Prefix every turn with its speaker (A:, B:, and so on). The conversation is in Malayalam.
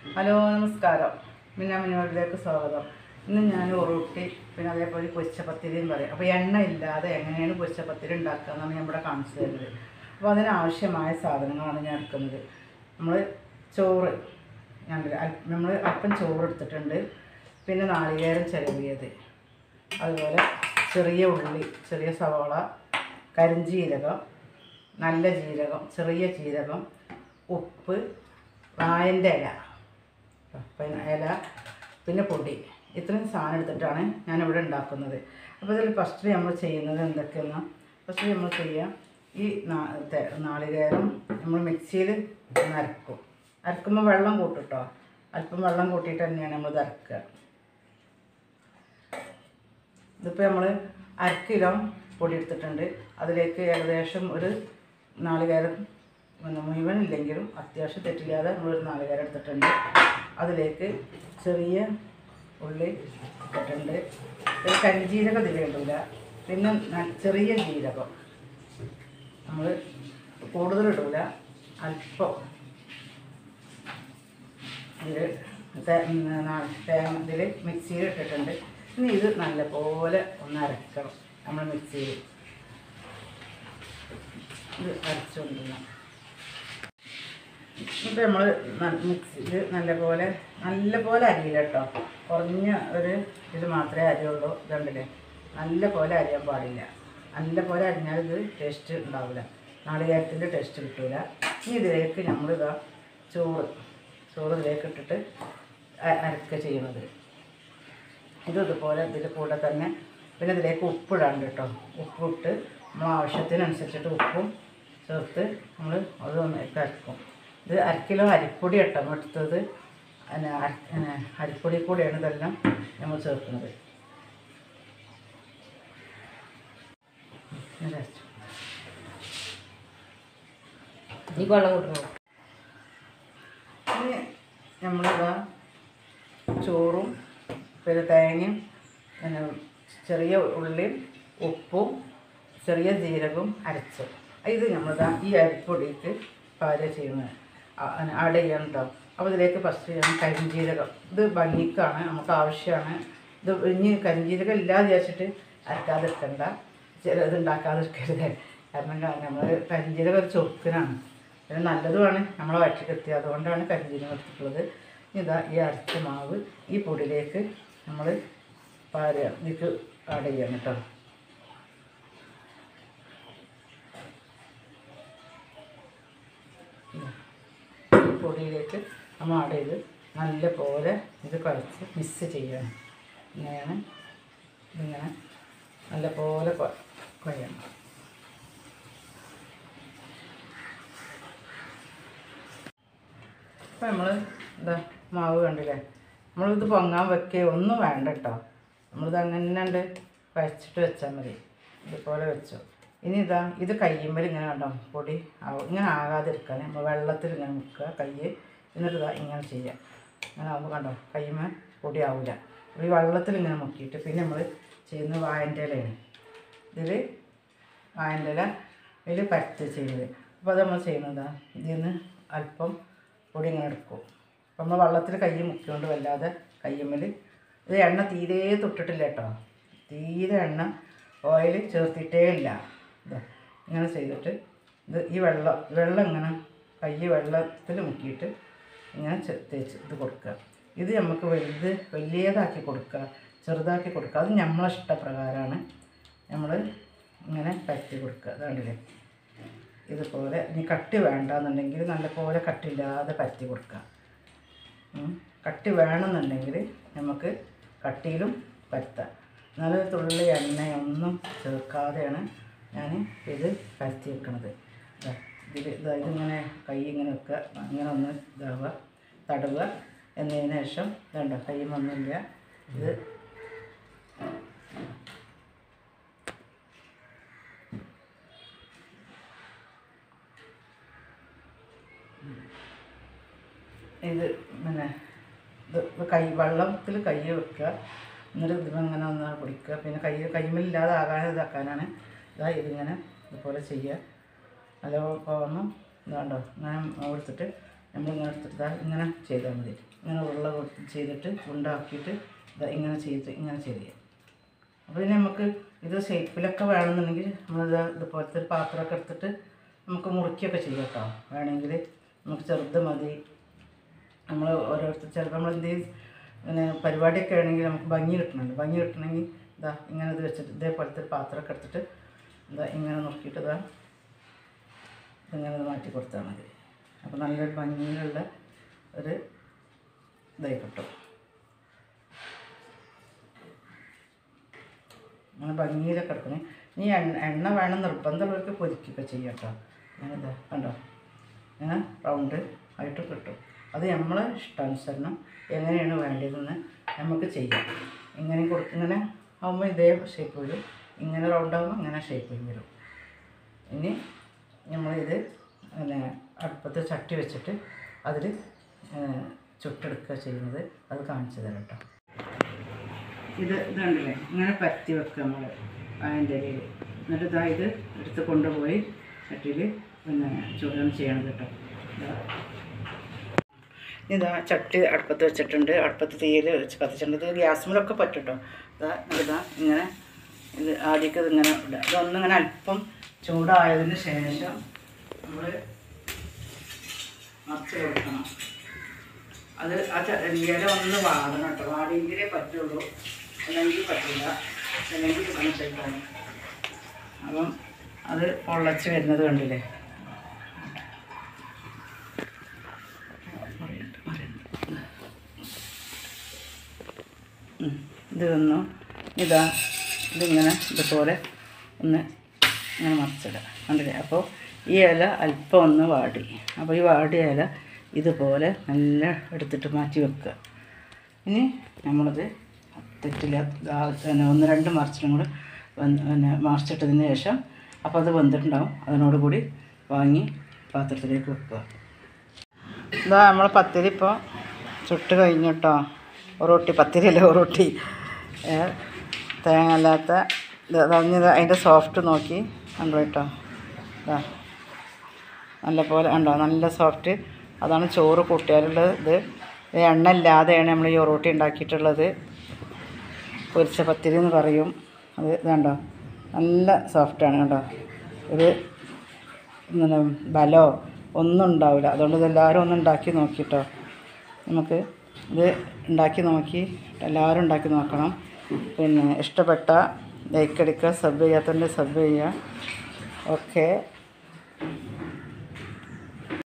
A: ഹലോ നമസ്കാരം മിന്ന മിനിമോട്ടിലേക്ക് സ്വാഗതം ഇന്ന് ഞാൻ ഉറുട്ടി പിന്നെ അതേപോലെ പൊരിച്ചപ്പത്തിരിയും പറയും അപ്പോൾ എണ്ണ ഇല്ലാതെ എങ്ങനെയാണ് പൊരിച്ചപ്പത്തിരി ഉണ്ടാക്കുക എന്നാണ് ഞാൻ ഇവിടെ കാണിച്ചു തരുന്നത് അപ്പോൾ അതിനാവശ്യമായ സാധനങ്ങളാണ് ഞാൻ എടുക്കുന്നത് നമ്മൾ ചോറ് ഞാൻ നമ്മൾ അല്പം ചോറ് എടുത്തിട്ടുണ്ട് പിന്നെ നാളികേരം ചിരവിയത് അതുപോലെ ചെറിയ ഉള്ളി ചെറിയ സവാള കരിഞ്ജീരകം നല്ല ജീരകം ചെറിയ ജീരകം ഉപ്പ് വായൻ്റെ ഇല പിന്നെ ഇല പിന്നെ പൊടി ഇത്രയും സാധനം എടുത്തിട്ടാണ് ഞാനിവിടെ ഉണ്ടാക്കുന്നത് അപ്പോൾ ഇതിൽ ഫസ്റ്റ് നമ്മൾ ചെയ്യുന്നത് എന്തൊക്കെയെന്ന് ഫസ്റ്റ് നമ്മൾ ചെയ്യുക ഈ നാ- തെ- നാളികേരം നമ്മൾ മിക്സിയിൽ ഒന്ന് അരക്കും അരക്കുമ്പോൾ വെള്ളം കൂട്ടും കേട്ടോ അല്പം വെള്ളം കൂട്ടിയിട്ട് തന്നെയാണ് നമ്മൾ ഇത് അരക്കുക ഇതിപ്പോൾ നമ്മൾ അര കിലോ പൊടി എടുത്തിട്ടുണ്ട് അതിലേക്ക് ഏകദേശം ഒരു നാളികേരം പിന്നെ മുഴുവൻ ഇല്ലെങ്കിലും അത്യാവശ്യം തെറ്റില്ലാതെ നമ്മളൊരു നാളികേരം എടുത്തിട്ടുണ്ട് അതിലേക്ക് ചെറിയ ഉള്ളി ഇട്ടിട്ടുണ്ട് ഒരു കരിജീരകം ഇതിലിടില്ല പിന്നെ ന- ചെറിയ ജീരകം നമ്മൾ കൂടുതൽ ഇടില്ല അല്പം ഇതിൽ തേങ്ങ ഇതിൽ മിക്സിയിൽ ഇട്ടിട്ടുണ്ട് ഇനി ഇത് നല്ലപോലെ ഒന്ന് അരക്കണം നമ്മൾ മിക്സിയിൽ ഇത് അരച്ചുകൊണ്ടിരുന്ന ഇപ്പം നമ്മൾ മിക്സിയിൽ നല്ലപോലെ നല്ലപോലെ അരിയില്ല കേട്ടോ കുറഞ്ഞ ഒരു ഇത് മാത്രമേ അരിയുള്ളൂ ഇതുണ്ടല്ലേ നല്ലപോലെ അരിയാൻ പാടില്ല നല്ലപോലെ അരിഞ്ഞാൽ ഇത് ടേസ്റ്റ് ഉണ്ടാവില്ല നാളികേരത്തിൻ്റെ ടേസ്റ്റ് കിട്ടില്ല ഇനി ഇതിലേക്ക് നമ്മളിതാ ചോറ് ചോറ് ഇതിലേക്ക് ഇട്ടിട്ട് അ- അരക്കുക ചെയ്യുന്നത് ഇത് ഇതുപോലെ ഇതിൽ കൂടെ തന്നെ പിന്നെ ഇതിലേക്ക് ഉപ്പിടാണ്ട് കേട്ടോ ഉപ്പിട്ട് നമ്മൾ ആവശ്യത്തിനനുസരിച്ചിട്ട് ഉപ്പും ചേർത്ത് നമ്മൾ അത് നന്നായിട്ട് അരക്കും ഇത് അര കിലോ അരിപ്പൊടി കേട്ടോ നമ്മൾ എടുത്തത് പിന്നെ അര- പിന്നെ അരിപ്പൊടി കൂടെയാണ് ഇതെല്ലാം നമ്മൾ ചേർക്കുന്നത് ഇത് അരച്ചു.
B: ഈ വെള്ളം കൂട്ടണം
A: ഇനി നമ്മളിതാ ചോറും പിന്നെ തേങ്ങയും പിന്നെ ചെറിയ ഉള്ളിയും ഉപ്പും ചെറിയ ജീരകവും അരച്ചു ഇത് നമ്മളിതാ ഈ അരിപ്പൊടിക്ക് പാചകം ചെയ്യുന്നത് ആഡ് ചെയ്യണം കേട്ടോ അപ്പോൾ ഇതിലേക്ക് ഫസ്റ്റ് ചെയ്യണം കരിഞ്ജീരകം ഇത് ഭംഗിക്കാണ് നമുക്ക് ആവശ്യമാണ് ഇത് ഇനി കരിഞ്ജീരകം ഇല്ലാതെ വിചാരിച്ചിട്ട് അരക്കാതിരിക്കണ്ട ചില ഇത് ഉണ്ടാക്കാതിരിക്കരുത് കാരണം നമ്മൾ കരിഞ്ജീരകം ഒരു ചൊക്കിനാണ് പിന്നെ നല്ലതുമാണ് നമ്മളെ വയറ്റിലേക്ക് എത്തിയത് അതുകൊണ്ടാണ് കരിഞ്ജീരകം എടുത്തിട്ടുള്ളത് ഇതാ ഈ അരച്ച മാവ് ഈ പൊടിയിലേക്ക് നമ്മൾ പാര ഇതിക്ക് ആഡ് ചെയ്യണം കേട്ടോ ഇതാ. ഈ പൊടിയിലേക്ക് നമ്മൾ ആഡ് ചെയ്ത് നല്ല പോലെ ഇത് കുഴച്ച് മിക്സ് ചെയ്യണം ഇങ്ങനെയാണ് ഇതിങ്ങനെ നല്ല പോലെ കൊ- കുഴയണം ഇപ്പം നമ്മൾ എന്താ മാവ് കണ്ടില്ലേ നമ്മളിത് പൊങ്ങാൻ വെക്കുക ഒന്നും വേണ്ട കേട്ടോ നമ്മളിത് അങ്ങനെ ഉണ്ട് കുഴച്ചിട്ട് വെച്ചാൽ മതി ഇതുപോലെ വെച്ചു ഇനി ഇതാ ഇത് കയ്യുമ്മൽ ഇങ്ങനെ കണ്ടോ പൊടി ആവും ഇങ്ങനെ ആകാതിരിക്കാൻ നമ്മൾ വെള്ളത്തിൽ ഇങ്ങനെ മുക്കുക കൈ എന്നിട്ട് ഇതാ ഇങ്ങനെ ചെയ്യുക ഇങ്ങനെ ആകുമ്പോൾ കണ്ടോ കയ്യുമ്മ പൊടി ആവില്ല അപ്പോൾ ഈ വെള്ളത്തിൽ ഇങ്ങനെ മുക്കിയിട്ട് പിന്നെ നമ്മൾ ചെയ്യുന്ന വായൻ്റെ ഇലയാണ് ഇതിൽ വായൻ്റെ ഇല ഇതിൽ പരത്തി ചെയ്യുന്നത് അപ്പോൾ അത് നമ്മൾ ചെയ്യുന്നതാ ഇതിൽ നിന്ന് അല്പം പൊടി ഇങ്ങനെ എടുക്കും അപ്പോൾ നമ്മൾ വെള്ളത്തിൽ കൈ മുക്കിക്കൊണ്ട് വല്ലാതെ കയ്യുമ്മൽ ഇത് എണ്ണ തീരെ തൊട്ടിട്ടില്ല കേട്ടോ തീരെ എണ്ണ ഓയിൽ ചേർത്തിട്ടേ ഇല്ല ഇതാ ഇങ്ങനെ ചെയ്തിട്ട് ഇത് ഈ വെള്ളം വെള്ളം ഇങ്ങനെ കൈ വെള്ളത്തിൽ മുക്കിയിട്ട് ഇങ്ങനെ ചെ- തേച്ച് ഇത് കൊടുക്കുക ഇത് നമുക്ക് വലുത് വലിയതാക്കി കൊടുക്കുക ചെറുതാക്കി കൊടുക്കുക അത് നമ്മളെ ഇഷ്ടപ്രകാരമാണ് നമ്മൾ ഇങ്ങനെ പരത്തി കൊടുക്കുക അതാണ്ടില്ലേ ഇതുപോലെ ഇനി കട്ടി വേണ്ടാന്നുണ്ടെങ്കിൽ നല്ലപോലെ കട്ടില്ലാതെ പരത്തി കൊടുക്കുക ഉം. കട്ടി വേണമെന്നുണ്ടെങ്കിൽ നമുക്ക് കട്ടിയിലും പരത്താം നല്ല തുള്ളി എണ്ണയൊന്നും ചേർക്കാതെയാണ് ഞാൻ ഇത് പരത്തി വെക്കണത് ദാ ഇതിൽ ഇതാ ഇതിങ്ങനെ കൈ ഇങ്ങനെ വെക്കുക ഇങ്ങനെ ഒന്ന് ഇതാവുക തടവുക എന്നതിന് ശേഷം ഇതുണ്ടോ കൈമൊന്നുമില്ല ഇത് ഇത് പിന്നെ ഇത് ഇത് കൈ വെള്ളത്തിൽ കൈ വെക്കുക എന്നിട്ട് ഇതിങ്ങനെ ഒന്ന് പിടിക്കുക പിന്നെ കൈ കൈമില്ലാതെ ആകാതെ ഇതാക്കാനാണ് ഇതാ ഇതിങ്ങനെ ഇതുപോലെ ചെയ്യുക നല്ല കോണം ഇതാണ്ടോ ഇങ്ങനെ എടുത്തിട്ട് നമ്മളിങ്ങനെ എടുത്തിട്ട് ദാ ഇങ്ങനെ ചെയ്താൽ മതി ഇങ്ങനെ ഉരുള കൊടുത്ത് ചെയ്തിട്ട് ഉണ്ടാക്കിയിട്ട് ദാ ഇങ്ങനെ ചെയ്ത് ഇങ്ങനെ ചെയ്യുക അപ്പോൾ ഇനി നമുക്ക് ഇത് ഷേപ്പിലൊക്കെ വേണമെന്നുണ്ടെങ്കിൽ നമ്മളിത് ഇതുപോലത്തെ ഒരു പാത്രമൊക്കെ എടുത്തിട്ട് നമുക്ക് മുറിക്കുകയൊക്കെ ചെയ്യാം കേട്ടോ വേണമെങ്കിൽ നമുക്ക് ചെറുത് മതി നമ്മൾ ഓരോരുത്തർ ചിലപ്പോൾ നമ്മൾ എന്ത് ചെയ്യും പിന്നെ പരിപാടിയൊക്കെ ആണെങ്കിൽ നമുക്ക് ഭംഗി കിട്ടണമല്ലോ ഭംഗി കിട്ടണമെങ്കിൽ ഇതാ ഇങ്ങനെ ഇത് വെച്ചിട്ട് ഇതേപോലത്തെ ഒരു പാത്രമൊക്കെ എടുത്തിട്ട് ഇതാ ഇങ്ങനെ നോക്കിയിട്ട് ഇതാ ഇങ്ങനെ ഇത് മാറ്റി കൊടുത്താൽ മതി അപ്പോൾ നല്ലൊരു ഭംഗിയിലുള്ള ഒരു ഇതായി കിട്ടും അങ്ങനെ ഭംഗിയിലൊക്കെ എടുക്കണേ ഇനി എണ്ണ എണ്ണ വേണം നിർബന്ധമുള്ളവർക്ക് പൊരിക്കുകയൊക്കെ ചെയ്യാം കേട്ടോ അങ്ങനെ ഇതാ കണ്ടോ ഇങ്ങനെ റൗണ്ട് ആയിട്ട് കിട്ടും അത് നമ്മളെ ഇഷ്ടാനുസരണം എങ്ങനെയാണ് വേണ്ടതെന്ന് നമുക്ക് ചെയ്യാം ഇങ്ങനെ കൊടു ഇങ്ങനെ ആകുമ്പോൾ ഇതേ ഷേപ്പ് വരും ഇങ്ങനെ റൗണ്ട് ആകുമ്പോൾ ഇങ്ങനെ ഷേപ്പ് വരും ഇനി നമ്മളിത് പിന്നെ അടുപ്പത്ത് ചട്ടി വെച്ചിട്ട് അതിൽ ചുട്ടെടുക്കുക ചെയ്യുന്നത് അത് കാണിച്ചു തരാം കേട്ടോ ഇത് ഇതുണ്ടല്ലേ ഇങ്ങനെ പരത്തി വെക്കുക നമ്മൾ അതിൻ്റെ ഇടയിൽ എന്നിട്ട് ഇതാ ഇത് എടുത്ത് കൊണ്ടുപോയി ചട്ടിയിൽ പിന്നെ ചൂടാണ് ചെയ്യണത് കേട്ടോ ഇതാ. ഇതാ ചട്ടി അടുപ്പത്ത് വെച്ചിട്ടുണ്ട് അടുപ്പത്ത് തീയിൽ വെച്ച് കത്തിച്ചിട്ടുണ്ട് ഇത് ഗ്യാസ്മിലൊക്കെ പറ്റും കേട്ടോ ഇതാ ഇതാ ഇങ്ങനെ ഇത് ആദ്യമൊക്കെ ഇതിങ്ങനെ ഇടുക ഇതൊന്നിങ്ങനെ അല്പം ചൂടായതിന് ശേഷം നമ്മൾ മറിച്ച് കൊടുക്കണം അത് ആ ച- ഇല ഒന്ന് വാടണം കേട്ടോ വാടിയെങ്കിലേ പറ്റുള്ളൂ അല്ലെങ്കിൽ പറ്റില്ല അല്ലെങ്കിൽ മനസ്സിലാക്കാൻ അപ്പം അത് പൊള്ളച്ച് വരുന്നത് കണ്ടില്ലേ ഉം. ഇത് വന്നു ഇതാ ഇതിങ്ങനെ ഇതുപോലെ ഒന്ന് ഇങ്ങനെ മറിച്ചിടുക കണ്ടില്ലേ അപ്പോൾ ഈ ഇല അല്പം ഒന്ന് വാടി അപ്പോൾ ഈ വാടിയ ഇല ഇതുപോലെ നല്ല എടുത്തിട്ട് മാറ്റി വെക്കുക ഇനി നമ്മളത് തെറ്റില്ല ആ, പിന്നെ ഒന്ന് രണ്ട് മറിച്ചിട്ടും കൂടെ വന്ന് പിന്നെ മറിച്ചിട്ടതിന് ശേഷം അപ്പോൾ അത് വെന്തിട്ടുണ്ടാവും അതിനോട് കൂടി വാങ്ങി പാത്രത്തിലേക്ക് വെക്കുക ഇതാ നമ്മൾ പത്തിരി ഇപ്പോൾ ചുട്ട് കഴിഞ്ഞു കേട്ടോ ഒറോട്ടി പത്തിരി അല്ല ഒറോട്ടി ഏ, തേങ്ങ അല്ലാത്ത ഇത് അതഞ്ഞത് അതിൻ്റെ സോഫ്റ്റ് നോക്കി കണ്ടോ കേട്ടോ ഇതാ നല്ല പോലെ ഉണ്ടോ നല്ല സോഫ്റ്റ് അതാണ് ചോറ് കൂട്ടിയാലുള്ളത് ഇത് ഇത് എണ്ണ ഇല്ലാതെയാണ് നമ്മൾ ഈ ഒറോട്ടി ഉണ്ടാക്കിയിട്ടുള്ളത് പൊരിച്ച പത്തിരി എന്ന് പറയും അത് ഇതുണ്ടോ നല്ല സോഫ്റ്റാണ് കണ്ടോ ഒരു ഇങ്ങനെ ബലോ ഒന്നും ഉണ്ടാവില്ല അതുകൊണ്ട് ഇതെല്ലാവരും ഒന്ന് ഉണ്ടാക്കി നോക്കിട്ടോ നമുക്ക് ഇത് ഉണ്ടാക്കി നോക്കി എല്ലാവരും ഉണ്ടാക്കി നോക്കണം പിന്നെ ഇഷ്ടപ്പെട്ട ലൈക്ക് അടിക്കുക സബ് ചെയ്യാത്തതിൻ്റെ സബ് ചെയ്യുക ഓക്കെ